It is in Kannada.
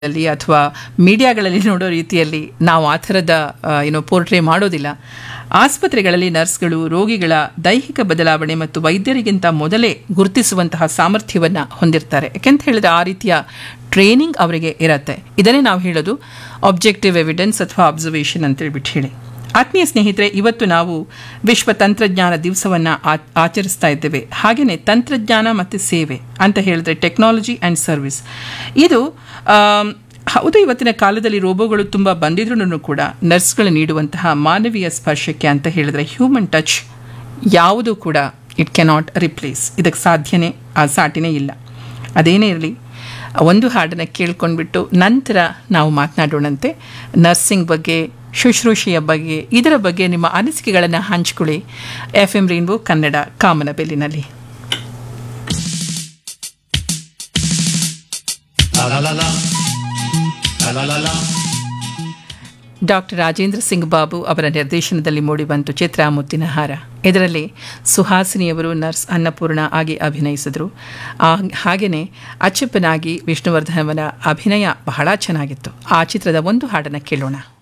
ಅಲ್ಲಿ ಅಥವಾ ಮೀಡಿಯಾಗಳಲ್ಲಿ ನೋಡೋ ರೀತಿಯಲ್ಲಿ ನಾವು ಆ ಥರದ ಏನೋ ಪೋರ್ಟ್ರೇ ಮಾಡೋದಿಲ್ಲ ಆಸ್ಪತ್ರೆಗಳಲ್ಲಿ ನರ್ಸ್ಗಳು ರೋಗಿಗಳ ದೈಹಿಕ ಬದಲಾವಣೆ ಮತ್ತು ವೈದ್ಯರಿಗಿಂತ ಮೊದಲೇ ಗುರುತಿಸುವಂತಹ ಸಾಮರ್ಥ್ಯವನ್ನು ಹೊಂದಿರ್ತಾರೆ ಯಾಕೆಂತ ಹೇಳಿದ್ರೆ ಆ ರೀತಿಯ ಟ್ರೈನಿಂಗ್ ಅವರಿಗೆ ಇರತ್ತೆ ಇದನ್ನೇ ನಾವು ಹೇಳೋದು ಆಬ್ಜೆಕ್ಟಿವ್ ಎವಿಡೆನ್ಸ್ ಅಥವಾ ಅಬ್ಸರ್ವೇಷನ್ ಅಂತೇಳ್ಬಿಟ್ಟು ಹೇಳಿ ಆತ್ಮೀಯ ಸ್ನೇಹಿತರೆ ಇವತ್ತು ನಾವು ವಿಶ್ವ ತಂತ್ರಜ್ಞಾನ ದಿವಸವನ್ನು ಆಚರಿಸ್ತಾ ಇದ್ದೇವೆ ಹಾಗೆಯೇ ತಂತ್ರಜ್ಞಾನ ಮತ್ತು ಸೇವೆ ಅಂತ ಹೇಳಿದ್ರೆ ಟೆಕ್ನಾಲಜಿ ಆ್ಯಂಡ್ ಸರ್ವಿಸ್ ಇದು ಹೌದು ಇವತ್ತಿನ ಕಾಲದಲ್ಲಿ ರೋಬೋಗಳು ತುಂಬ ಬಂದಿದ್ರೂ ಕೂಡ ನರ್ಸ್ಗಳು ನೀಡುವಂತಹ ಮಾನವೀಯ ಸ್ಪರ್ಶಕ್ಕೆ ಅಂತ ಹೇಳಿದ್ರೆ ಹ್ಯೂಮನ್ ಟಚ್ ಯಾವುದೂ ಕೂಡ ಇಟ್ ಕೆನಾಟ್ ರಿಪ್ಲೇಸ್ ಇದಕ್ಕೆ ಸಾಧ್ಯನೇ ಆ ಸಾಟಿನೇ ಇಲ್ಲ ಅದೇನೇ ಇರಲಿ ಒಂದು ಹಾಡನ್ನು ಕೇಳ್ಕೊಂಡ್ಬಿಟ್ಟು ನಂತರ ನಾವು ಮಾತನಾಡೋಣಂತೆ ನರ್ಸಿಂಗ್ ಬಗ್ಗೆ ಶುಶ್ರೂಷೆಯ ಬಗ್ಗೆ ಇದರ ಬಗ್ಗೆ ನಿಮ್ಮ ಅನಿಸಿಕೆಗಳನ್ನು ಹಂಚ್ಕೊಳ್ಳಿ ಎಫ್ ಎಂ ರೈನ್ಬೋ ಕನ್ನಡ ಕಾಮನಬೆಲ್ಲಿನಲ್ಲಿ ಡಾಕ್ಟರ್ ರಾಜೇಂದ್ರ ಸಿಂಗ್ ಬಾಬು ಅವರ ನಿರ್ದೇಶನದಲ್ಲಿ ಮೂಡಿಬಂತು ಚಿತ್ರ ಮುತ್ತಿನ ಹಾರ ಇದರಲ್ಲಿ ಸುಹಾಸಿನಿಯವರು ನರ್ಸ್ ಅನ್ನಪೂರ್ಣ ಆಗಿ ಅಭಿನಯಿಸಿದರು ಹಾಗೆಯೇ ಅಚ್ಚಪ್ಪನಾಗಿ ವಿಷ್ಣುವರ್ಧನ್ ಅವರ ಅಭಿನಯ ಬಹಳ ಚೆನ್ನಾಗಿತ್ತು ಆ ಚಿತ್ರದ ಒಂದು ಹಾಡನ್ನು ಕೇಳೋಣ